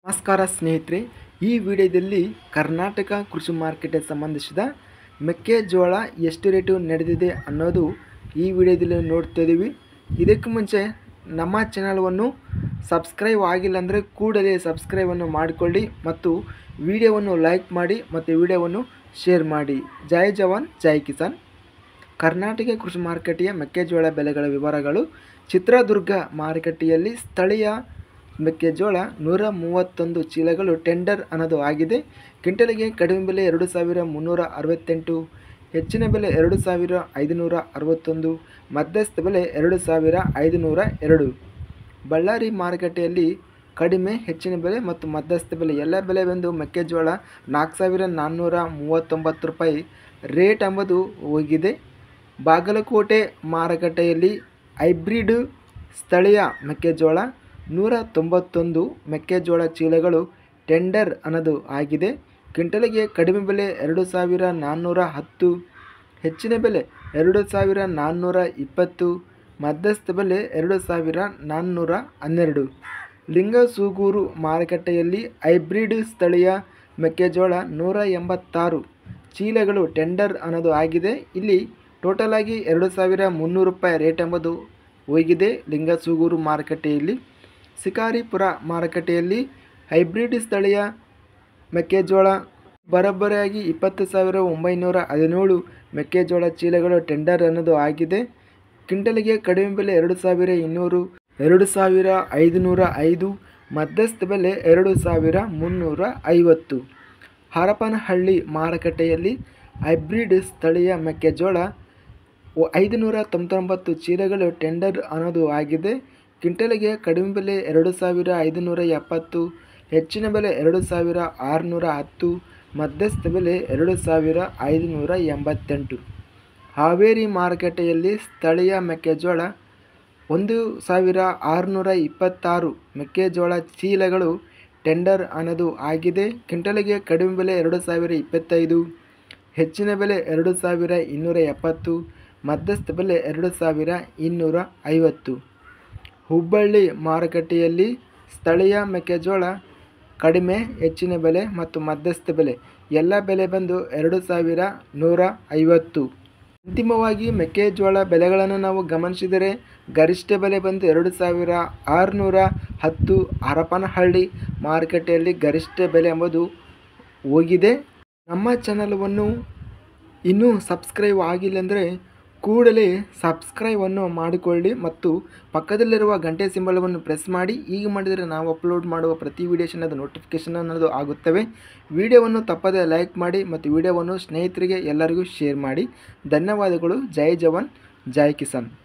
ನಮಸ್ಕಾರ ಸ್ನೇಹಿತರೆ ಈ ವಿಡಿಯೋದಲ್ಲಿ ಕರ್ನಾಟಕ ಕೃಷಿ ಮಾರ್ಕೆಟ್ಗೆ ಸಂಬಂಧಿಸಿದ ಮೆಕ್ಕೆಜೋಳ ಎಷ್ಟು ರೇಟು ನಡೆದಿದೆ ಅನ್ನೋದು ಈ ವಿಡಿಯೋದಲ್ಲಿ ನೋಡ್ತಾ ಇದ್ದೀವಿ ಇದಕ್ಕೆ ಮುಂಚೆ ನಮ್ಮ ಚಾನಲವನ್ನು ಸಬ್ಸ್ಕ್ರೈಬ್ ಆಗಿಲ್ಲ ಅಂದರೆ ಕೂಡಲೇ ಸಬ್ಸ್ಕ್ರೈಬನ್ನು ಮಾಡಿಕೊಳ್ಳಿ ಮತ್ತು ವಿಡಿಯೋವನ್ನು ಲೈಕ್ ಮಾಡಿ ಮತ್ತು ವಿಡಿಯೋವನ್ನು ಶೇರ್ ಮಾಡಿ ಜೈ ಜವಾನ್ ಜೈ ಕಿಸಾನ್ ಕರ್ನಾಟಕ ಕೃಷಿ ಮಾರುಕಟ್ಟೆಯ ಮೆಕ್ಕೆಜೋಳ ಬೆಲೆಗಳ ವಿವರಗಳು ಚಿತ್ರದುರ್ಗ ಮಾರುಕಟ್ಟೆಯಲ್ಲಿ ಸ್ಥಳೀಯ ಮೆಕ್ಕೆಜೋಳ ನೂರ ಮೂವತ್ತೊಂದು ಚೀಲಗಳು ಟೆಂಡರ್ ಅನ್ನೋದು ಆಗಿದೆ ಕ್ವಿಂಟಲಿಗೆ ಕಡಿಮೆ ಬೆಲೆ ಎರಡು ಸಾವಿರ ಮುನ್ನೂರ ಅರವತ್ತೆಂಟು ಹೆಚ್ಚಿನ ಬೆಲೆ ಎರಡು ಸಾವಿರ ಐದುನೂರ ಅರವತ್ತೊಂದು ಮಧ್ಯಸ್ಥ ಬೆಲೆ ಎರಡು ಸಾವಿರ ಐದುನೂರ ಎರಡು ಬಳ್ಳಾರಿ ಮಾರುಕಟ್ಟೆಯಲ್ಲಿ ಕಡಿಮೆ ಹೆಚ್ಚಿನ ಬೆಲೆ ಮತ್ತು ಮಧ್ಯಸ್ಥ ಬೆಲೆ ಎಲ್ಲ ಬೆಲೆ ಬಂದು ಮೆಕ್ಕೆಜೋಳ ನಾಲ್ಕು ಸಾವಿರ ನಾನ್ನೂರ ಮೂವತ್ತೊಂಬತ್ತು ರೂಪಾಯಿ ರೇಟ್ ಎಂಬುದು ಹೋಗಿದೆ ಬಾಗಲಕೋಟೆ ಮಾರುಕಟ್ಟೆಯಲ್ಲಿ ಹೈಬ್ರಿಡ್ ಸ್ಥಳೀಯ ಮೆಕ್ಕೆಜೋಳ ನೂರ ತೊಂಬತ್ತೊಂದು ಮೆಕ್ಕೆಜೋಳ ಚೀಲಗಳು ಟೆಂಡರ್ ಅನ್ನೋದು ಆಗಿದೆ ಕ್ವಿಂಟಲಿಗೆ ಕಡಿಮೆ ಬೆಲೆ ಎರಡು ಸಾವಿರ ನಾನ್ನೂರ ಹತ್ತು ಹೆಚ್ಚಿನ ಬೆಲೆ ಎರಡು ಸಾವಿರ ನಾನ್ನೂರ ಇಪ್ಪತ್ತು ಮಧ್ಯಸ್ಥ ಬೆಲೆ ಎರಡು ಸಾವಿರ ನಾನ್ನೂರ ಹನ್ನೆರಡು ಲಿಂಗಸೂಗೂರು ಮಾರುಕಟ್ಟೆಯಲ್ಲಿ ಹೈಬ್ರಿಡ್ ಸ್ಥಳೀಯ ಮೆಕ್ಕೆಜೋಳ ನೂರ ಎಂಬತ್ತಾರು ಚೀಲಗಳು ಟೆಂಡರ್ ಅನ್ನೋದು ಆಗಿದೆ ಇಲ್ಲಿ ಟೋಟಲ್ ಆಗಿ ಎರಡು ಸಾವಿರ ಮುನ್ನೂರು ರೂಪಾಯಿ ರೇಟ್ ಎಂಬುದು ಹೋಗಿದೆ ಲಿಂಗಸೂಗೂರು ಮಾರುಕಟ್ಟೆಯಲ್ಲಿ ಶಿಕಾರಿಪುರ ಮಾರುಕಟ್ಟೆಯಲ್ಲಿ ಹೈಬ್ರಿಡ್ ಸ್ಥಳೀಯ ಮೆಕ್ಕೆಜೋಳ ಬರೋಬ್ಬರಿಯಾಗಿ ಇಪ್ಪತ್ತು ಸಾವಿರ ಒಂಬೈನೂರ ಹದಿನೇಳು ಮೆಕ್ಕೆಜೋಳ ಚೀಲಗಳು ಟೆಂಡರ್ ಅನ್ನೋದು ಆಗಿದೆ ಕ್ವಿಂಟಲಿಗೆ ಕಡಿಮೆ ಬೆಲೆ ಎರಡು ಸಾವಿರ ಇನ್ನೂರು ಎರಡು ಸಾವಿರ ಐದುನೂರ ಐದು ಮಧ್ಯಸ್ಥ ಬೆಲೆ ಎರಡು ಸಾವಿರ ಮುನ್ನೂರ ಐವತ್ತು ಹರಪನಹಳ್ಳಿ ಮಾರುಕಟ್ಟೆಯಲ್ಲಿ ಹೈಬ್ರಿಡ್ ಸ್ಥಳೀಯ ಮೆಕ್ಕೆಜೋಳ ಒ- ಐದುನೂರ ತೊಂಬತ್ತೊಂಬತ್ತು ಚೀಲಗಳು ಟೆಂಡರ್ ಅನ್ನೋದು ಆಗಿದೆ ಕ್ವಿಂಟಲಿಗೆ ಕಡಿಮೆ ಬೆಲೆ ಎರಡು ಸಾವಿರ ಐದುನೂರ ಎಪ್ಪತ್ತು ಹೆಚ್ಚಿನ ಬೆಲೆ ಎರಡು ಸಾವಿರ ಆರುನೂರ ಹತ್ತು ಮಧ್ಯಸ್ಥ ಬೆಲೆ ಎರಡು ಸಾವಿರ ಐದುನೂರ ಎಂಬತ್ತೆಂಟು ಹಾವೇರಿ ಮಾರುಕಟ್ಟೆಯಲ್ಲಿ ಸ್ಥಳೀಯ ಮೆಕ್ಕೆಜೋಳ ಒಂದು ಸಾವಿರ ಆರುನೂರ ಇಪ್ಪತ್ತಾರು ಮೆಕ್ಕೆಜೋಳ ಚೀಲಗಳು ಟೆಂಡರ್ ಅನ್ನೋದು ಆಗಿದೆ ಕ್ವಿಂಟಲಿಗೆ ಕಡಿಮೆ ಬೆಲೆ ಎರಡು ಸಾವಿರ ಇಪ್ಪತ್ತೈದು ಹೆಚ್ಚಿನ ಬೆಲೆ ಎರಡು ಸಾವಿರ ಇನ್ನೂರ ಎಪ್ಪತ್ತು ಮಧ್ಯಸ್ಥ ಬೆಲೆ ಎರಡು ಸಾವಿರ ಇನ್ನೂರ ಐವತ್ತು ಹುಬ್ಬಳ್ಳಿ ಮಾರುಕಟ್ಟೆಯಲ್ಲಿ ಸ್ಥಳೀಯ ಮೆಕ್ಕೆಜೋಳ ಕಡಿಮೆ ಹೆಚ್ಚಿನ ಬೆಲೆ ಮತ್ತು ಮಧ್ಯಸ್ಥ ಬೆಲೆ ಎಲ್ಲ ಬೆಲೆ ಬಂದು ಎರಡು ಸಾವಿರ ನೂರ ಐವತ್ತು ಅಂತಿಮವಾಗಿ ಮೆಕ್ಕೆಜೋಳ ಬೆಲೆಗಳನ್ನು ನಾವು ಗಮನಿಸಿದರೆ ಗರಿಷ್ಠ ಬೆಲೆ ಬಂದು ಎರಡು ಸಾವಿರ ಆರುನೂರ ಹತ್ತು ಹರಪನಹಳ್ಳಿ ಮಾರುಕಟ್ಟೆಯಲ್ಲಿ ಗರಿಷ್ಠ ಬೆಲೆ ಎಂಬುದು ಹೋಗಿದೆ ನಮ್ಮ ಚಾನಲವನ್ನು ಇನ್ನೂ ಸಬ್ಸ್ಕ್ರೈಬ್ ಆಗಿಲ್ಲ ಅಂದರೆ ಕೂಡಲೇ ಸಬ್ಸ್ಕ್ರೈಬನ್ನು ಮಾಡಿಕೊಳ್ಳಿ ಮತ್ತು ಪಕ್ಕದಲ್ಲಿರುವ ಗಂಟೆ ಸಿಂಬಲವನ್ನು ಪ್ರೆಸ್ ಮಾಡಿ ಈಗ ಮಾಡಿದರೆ ನಾವು ಅಪ್ಲೋಡ್ ಮಾಡುವ ಪ್ರತಿ ವಿಡಿಯೋಷನ್ ಅದು ನೋಟಿಫಿಕೇಷನ್ ಅನ್ನೋದು ಆಗುತ್ತವೆ ವಿಡಿಯೋವನ್ನು ತಪ್ಪದೆ ಲೈಕ್ ಮಾಡಿ ಮತ್ತು ವಿಡಿಯೋವನ್ನು ಸ್ನೇಹಿತರಿಗೆ ಎಲ್ಲರಿಗೂ ಶೇರ್ ಮಾಡಿ ಧನ್ಯವಾದಗಳು ಜೈ ಜವಾನ್ ಜೈ ಕಿಸಾನ್